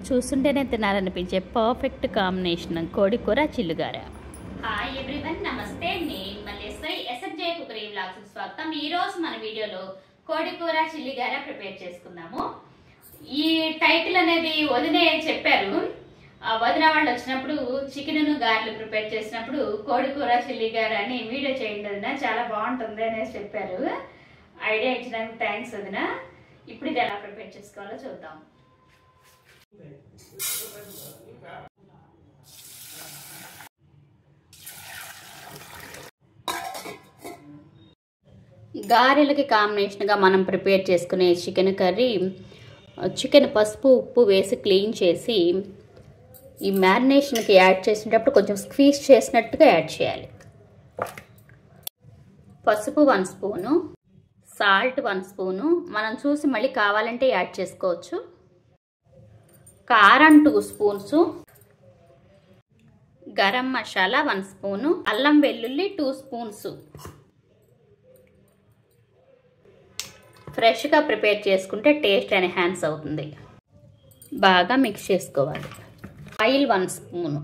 చూస్తుంటేనే తినాలనిపించే perfect combination కోడి కూర చిల్లుగార హాయ్ ఎవ్రీవన్ నమస్తే నేను మల్లేశ్వరి ఎస్ఎఫ్జే కుకరీ వ్లాగ్స్ స్వాగతం ఈ రోజు మన వీడియోలో కోడి కూర చిల్లిగార ప్రిపేర్ చేసుకుందాము ఈ టైటిల్ అనేది వదినే చెప్పారు ఆ వదిన వాళ్ళు వచ్చినప్పుడు చికెన్ గారెలు ప్రిపేర్ చేసినప్పుడు కోడి కూర చిల్లిగార అని వీడియో చేయండి వదిన చాలా బాగుంటుంది అనేసి చెప్పారు ఐడియా ఇచ్చినందుకు థ్యాంక్స్ వదిన ఇప్పుడు ఇది ఎలా ప్రిపేర్ చేసుకోవాలో చూద్దాం గారెలకి కాంబినేషన్గా మనం ప్రిపేర్ చేసుకునే చికెన్ కర్రీ చికెన్ పసుపు ఉప్పు వేసి క్లీన్ చేసి ఈ మ్యారినేషన్కి యాడ్ చేసేటప్పుడు కొంచెం స్క్వీజ్ చేసినట్టుగా యాడ్ చేయాలి పసుపు one spoon salt one spoon మనం చూసి మళ్ళీ కావాలంటే యాడ్ చేసుకోవచ్చు కారం two spoons garam masala one spoon అల్లం వెల్లుల్లి టూ స్పూన్స్ ఫ్రెష్గా ప్రిపేర్ చేసుకుంటే టేస్ట్ ఎన్హాన్స్ అవుతుంది బాగా మిక్స్ చేసుకోవాలి ఆయిల్ వన్ స్పూను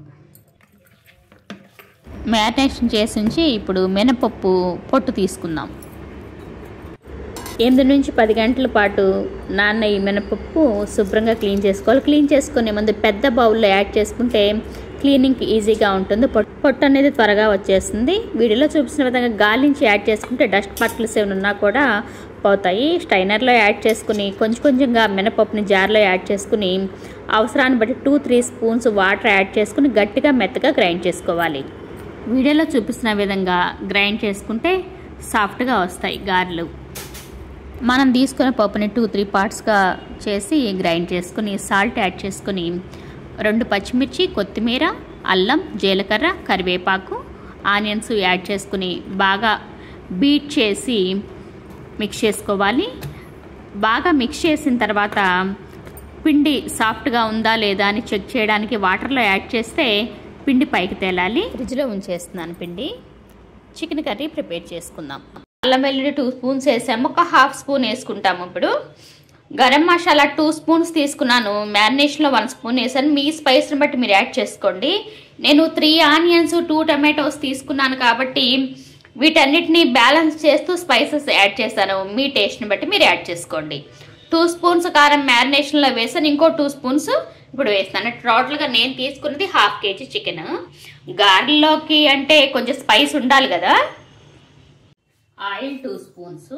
మ్యారినేషన్ చేసి ఉంచి ఇప్పుడు మినపప్పు పొట్టు తీసుకుందాం ఎనిమిది నుంచి పది గంటల పాటు నాన్న ఈ మినపప్పు శుభ్రంగా క్లీన్ చేసుకోవాలి క్లీన్ చేసుకునే ముందు పెద్ద బౌల్లో యాడ్ చేసుకుంటే క్లీనింగ్కి ఈజీగా ఉంటుంది పొట్టు పొట్టు అనేది త్వరగా వచ్చేస్తుంది వీడియోలో చూపించిన విధంగా గాలించి యాడ్ చేసుకుంటే డస్ట్ పార్టికల్స్ ఏమైనా ఉన్నా కూడా పోతాయి స్టైనర్లో యాడ్ చేసుకుని కొంచెం కొంచెంగా మినపప్పుని జార్లో యాడ్ చేసుకుని అవసరాన్ని బట్టి two three spoons water add చేసుకుని గట్టిగా మెత్తగా గ్రైండ్ చేసుకోవాలి వీడియోలో చూపిస్తున్న విధంగా గ్రైండ్ చేసుకుంటే సాఫ్ట్గా వస్తాయి గారెలు మనం తీసుకున్న పప్పుని టూ త్రీ పార్ట్స్గా చేసి గ్రైండ్ చేసుకుని సాల్ట్ యాడ్ చేసుకుని రెండు పచ్చిమిర్చి కొత్తిమీర అల్లం జీలకర్ర కరివేపాకు ఆనియన్స్ యాడ్ చేసుకుని బాగా బీట్ చేసి మిక్స్ చేసుకోవాలి బాగా మిక్స్ చేసిన తర్వాత పిండి సాఫ్ట్గా ఉందా లేదా అని చెక్ చేయడానికి వాటర్లో యాడ్ చేస్తే పిండి పైకి తేలాలి ఫ్రిడ్జ్లో ఉంచేస్తున్నాను పిండి చికెన్ కర్రీ ప్రిపేర్ చేసుకుందాం అల్లం వెల్లుల్లి టూ స్పూన్స్ వేసాము ఒక హాఫ్ స్పూన్ వేసుకుంటాము ఇప్పుడు గరం మసాలా టూ స్పూన్స్ తీసుకున్నాను మ్యారినేషన్లో వన్ స్పూన్ వేసాను మీ స్పైస్ని బట్టి మీరు యాడ్ చేసుకోండి నేను త్రీ ఆనియన్స్ టూ టమాటోస్ తీసుకున్నాను కాబట్టి వీటన్నిటిని బ్యాలెన్స్ చేస్తూ స్పైసెస్ యాడ్ చేశాను మీ టేస్ట్ని బట్టి మీరు యాడ్ చేసుకోండి టూ స్పూన్స్ కారం మ్యారినేషన్లో వేసాను ఇంకో టూ స్పూన్స్ ఇప్పుడు వేస్తాను టోటల్గా నేను తీసుకున్నది హాఫ్ కేజీ చికెన్ గారెల్లోకి అంటే కొంచెం స్పైస్ ఉండాలి కదా ఆయిల్ టూ స్పూన్స్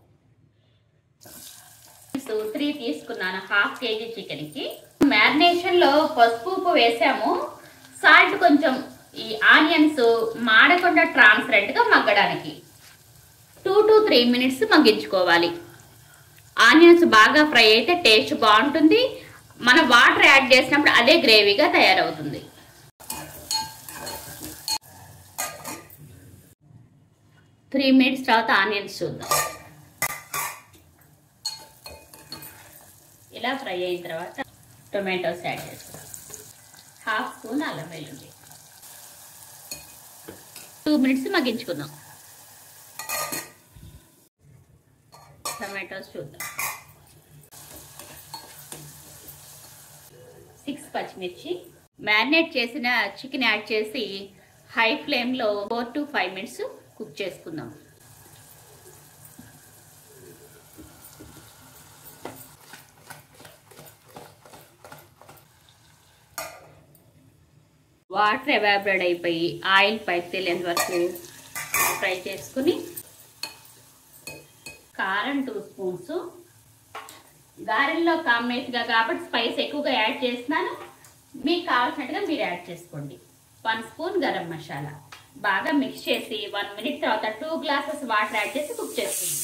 త్రీ తీసుకున్నాను హాఫ్ కేజీ చికెన్కి మ్యారినేషన్లో పసుపు ఉప్పు వేసాము సాల్ట్ కొంచెం ఈ ఆనియన్స్ మాడకుండా ట్రాన్స్పరెంట్గా మగ్గడానికి టూ టు త్రీ మినిట్స్ మగ్గించుకోవాలి ఆనియన్స్ బాగా ఫ్రై అయితే టేస్ట్ బాగుంటుంది మన వాటర్ యాడ్ చేసినప్పుడు అదే గ్రేవీగా తయారవుతుంది త్రీ మినిట్స్ తర్వాత ఆనియన్స్ చూద్దాం ఇలా ఫ్రై అయిన తర్వాత టొమాటోస్ యాడ్ చేస్తాం హాఫ్ స్పూన్ అల్లం వెల్లుల్లి టూ మినిట్స్ మగ్గించుకుందాం టమాటోస్ చూద్దాం సిక్స్ పచ్చిమిర్చి మ్యారినేట్ చేసిన చికెన్ యాడ్ చేసి హై ఫ్లేమ్లో four to five minutes cook చేసుకుందాం వాటర్ ఎవాబరేట్ అయిపోయి ఆయిల్ పైకి తేలేంత వరకు ఫ్రై చేసుకుని కారం టూ స్పూన్స్ గారెల్లో కాంబినేషన్గా కాబట్టి స్పైస్ ఎక్కువగా యాడ్ చేస్తున్నాను మీకు కావాల్సినట్టుగా మీరు యాడ్ చేసుకోండి వన్ స్పూన్ గరం మసాలా బాగా మిక్స్ చేసి వన్ మినిట్ తర్వాత టూ గ్లాసెస్ వాటర్ యాడ్ చేసి కుక్ చేసుకుంది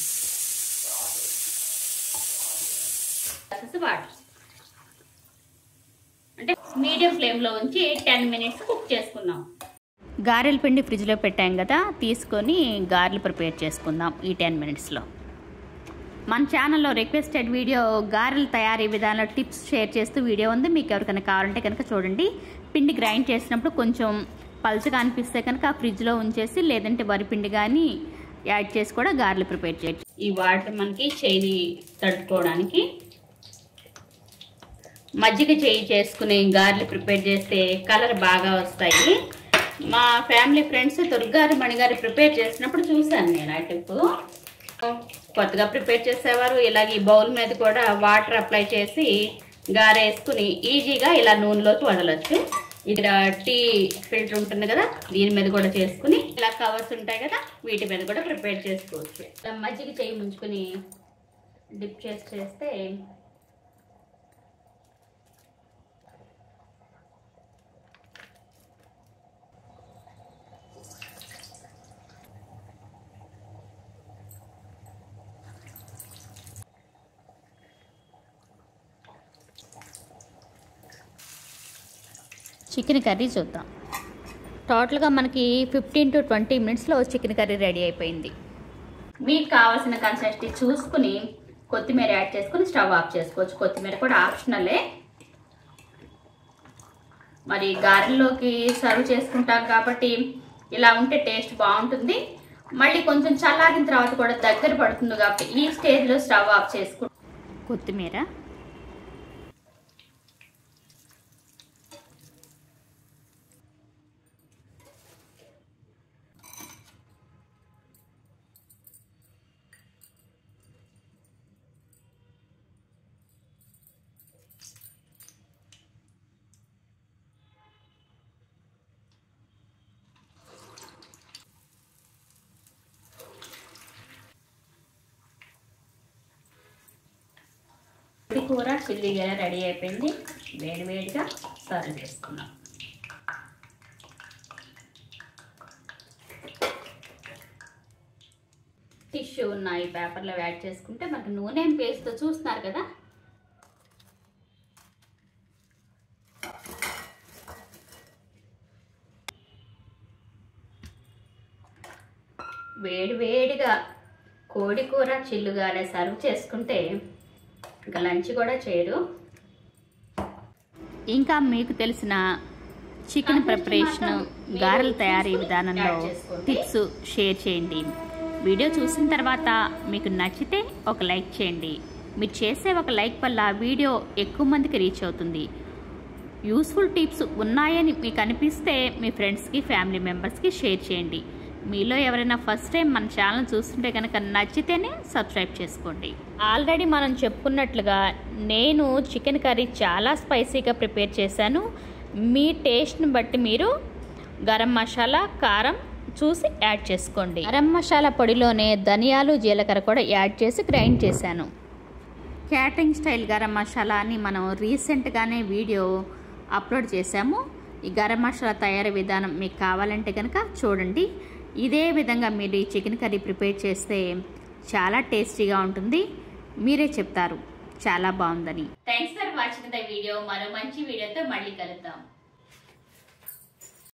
గ్లాసెస్ వాటర్ అంటే మీడియం ఫ్లేమ్లో ఉంచి టెన్ మినిట్స్ కుక్ చేసుకుందాం గారెల పిండి ఫ్రిడ్జ్లో పెట్టాం కదా తీసుకొని గారెలు ప్రిపేర్ చేసుకుందాం ఈ టెన్ మినిట్స్లో మన ఛానల్లో రిక్వెస్టెడ్ వీడియో గారెల తయారీ విధానంలో టిప్స్ షేర్ చేస్తూ వీడియో ఉంది మీకు ఎవరికైనా కావాలంటే కనుక చూడండి పిండి గ్రైండ్ చేసినప్పుడు కొంచెం పల్చగా అనిపిస్తే కనుక ఆ ఫ్రిడ్జ్లో ఉంచేసి లేదంటే వరిపిండి కానీ యాడ్ చేసి కూడా గారెలు ప్రిపేర్ చేయొచ్చు ఈ వాటర్ మనకి చేయి తట్టుకోవడానికి మజ్జిగ చేయి చేసుకుని గారెలు ప్రిపేర్ చేస్తే కలర్ బాగా వస్తాయి మా ఫ్యామిలీ ఫ్రెండ్స్ దుర్గారు మణిగారు ప్రిపేర్ చేసినప్పుడు చూశాను నేను ఆ టిప్ కొత్తగా ప్రిపేర్ చేసేవారు ఇలాగ ఈ బౌల్ మీద కూడా వాటర్ అప్లై చేసి గారె వేసుకుని ఈజీగా ఇలా నూనెలోకి వదలొచ్చు ఇక్కడ టీ ఫిల్టర్ ఉంటుంది కదా దీని మీద కూడా చేసుకుని ఇలా కవర్స్ ఉంటాయి కదా వీటి మీద కూడా ప్రిపేర్ చేసుకోవచ్చు ఇలా మజ్జిగ చేయి ముంచుకుని డిప్ చేసి చేస్తే చికెన్ కర్రీ చూద్దాం టోటల్గా మనకి ఫిఫ్టీన్ టు ట్వంటీ మినిట్స్లో చికెన్ కర్రీ రెడీ అయిపోయింది మీకు కావాల్సిన కన్సిస్టెన్సీ చూసుకుని కొత్తిమీర యాడ్ చేసుకుని స్టవ్ ఆఫ్ చేసుకోవచ్చు కొత్తిమీర కూడా ఆప్షనలే మరి గారెల్లోకి సర్వ్ చేసుకుంటాం కాబట్టి ఇలా ఉంటే టేస్ట్ బాగుంటుంది మళ్ళీ కొంచెం చల్లారిన తర్వాత కూడా దగ్గర పడుతుంది కాబట్టి ఈ స్టేజ్లో స్టవ్ ఆఫ్ చేసుకుంటాం కొత్తిమీర ఇది కూర చిల్లీగా రెడీ అయిపోయింది వేడి వేడిగా సర్వ్ చేసుకున్నాం టిష్యూ ఉన్నాయి పేపర్లో యాడ్ చేసుకుంటే మనకు నూనె పేస్ట్ చూస్తున్నారు కదా వేడి వేడిగా కోడి కూర చిల్లుగానే సర్వ్ చేసుకుంటే ఇంకా లంచ్ కూడా చేయరు ఇంకా మీకు తెలిసిన చికెన్ ప్రిపరేషన్ గారెల తయారీ విధానంలో టిప్స్ షేర్ చేయండి వీడియో చూసిన తర్వాత మీకు నచ్చితే ఒక లైక్ చేయండి మీరు చేసే ఒక లైక్ వల్ల వీడియో ఎక్కువ మందికి రీచ్ అవుతుంది యూస్ఫుల్ టిప్స్ ఉన్నాయని మీకు అనిపిస్తే మీ ఫ్రెండ్స్కి ఫ్యామిలీ మెంబర్స్కి షేర్ చేయండి మీలో ఎవరైనా ఫస్ట్ టైం మన ఛానల్ చూస్తుంటే కనుక నచ్చితేనే సబ్స్క్రైబ్ చేసుకోండి ఆల్రెడీ మనం చెప్పుకున్నట్లుగా నేను చికెన్ కర్రీ చాలా స్పైసీగా ప్రిపేర్ చేశాను మీ టేస్ట్ని బట్టి మీరు గరం మసాలా కారం చూసి యాడ్ చేసుకోండి గరం మసాలా పొడిలోనే ధనియాలు జీలకర్ర కూడా యాడ్ చేసి గ్రైండ్ చేశాను క్యాటరింగ్ స్టైల్ గరం మసాలా అని మనం రీసెంట్గానే వీడియో అప్లోడ్ చేశాము ఈ గరం మసాలా తయారీ విధానం మీకు కావాలంటే కనుక చూడండి ఇదే విధంగా మీరు ఈ చికెన్ కర్రీ ప్రిపేర్ చేస్తే చాలా టేస్టీగా ఉంటుంది మీరే చెప్తారు చాలా బాగుందని thanks for watching the video మరో మంచి వీడియోతో మళ్ళీ కలుద్దాం